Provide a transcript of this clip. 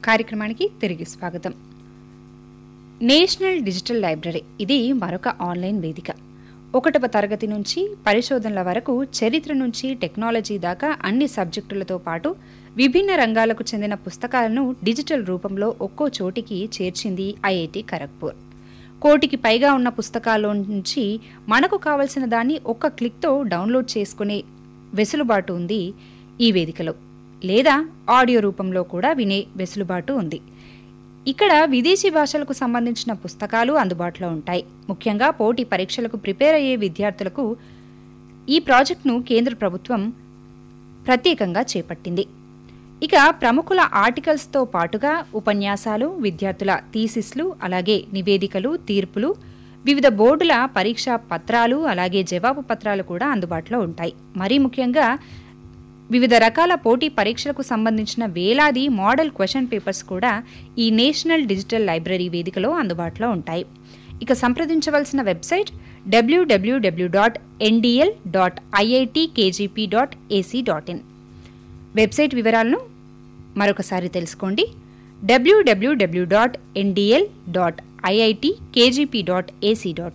కార్యక్రమానికి తిరిగి స్వాగతం నేషనల్ డిజిటల్ లైబ్రరీ ఇది మరొక ఆన్లైన్ వేదిక ఒకటవ తరగతి నుంచి పరిశోధనల వరకు చరిత్ర నుంచి టెక్నాలజీ దాకా అన్ని సబ్జెక్టులతో పాటు విభిన్న రంగాలకు చెందిన పుస్తకాలను డిజిటల్ రూపంలో ఒక్కో చోటికి చేర్చింది ఐఐటి ఖరగ్పూర్ కోటికి పైగా ఉన్న పుస్తకాల్లో నుంచి మనకు కావలసిన దాన్ని ఒక్క క్లిక్తో డౌన్లోడ్ చేసుకునే వెసులుబాటు ఉంది ఈ వేదికలో లేదా ఆడియో రూపంలో కూడా వినే వెసులుబాటు ఉంది ఇక్కడ విదేశీ భాషలకు సంబంధించిన పుస్తకాలు అందుబాటులో ఉంటాయి ముఖ్యంగా పోటీ పరీక్షలకు ప్రిపేర్ అయ్యే విద్యార్థులకు ఈ ప్రాజెక్టును కేంద్ర ప్రభుత్వం ప్రత్యేకంగా చేపట్టింది ఇక ప్రముఖుల ఆర్టికల్స్తో పాటుగా ఉపన్యాసాలు విద్యార్థుల థీసిస్లు అలాగే నివేదికలు తీర్పులు వివిధ బోర్డుల పరీక్షా పత్రాలు అలాగే జవాబు పత్రాలు కూడా అందుబాటులో ఉంటాయి మరీ ముఖ్యంగా వివిధ రకాల పోటీ పరీక్షలకు సంబంధించిన వేలాది మోడల్ క్వశ్చన్ పేపర్స్ కూడా ఈ నేషనల్ డిజిటల్ లైబ్రరీ వేదికలో అందుబాటులో ఉంటాయి ఇక సంప్రదించవలసిన వెబ్సైట్ డబ్ల్యూడబ్ల్యూడబ్ల్యూ dot NDL dot IIT KGP dot AC dot in website వివరాలను మరొకసారి తెలుసుకోండి డబ్ల్యూడబ్ల్యూడబ్ల్యూ dot NDL dot IIT KGP dot AC dot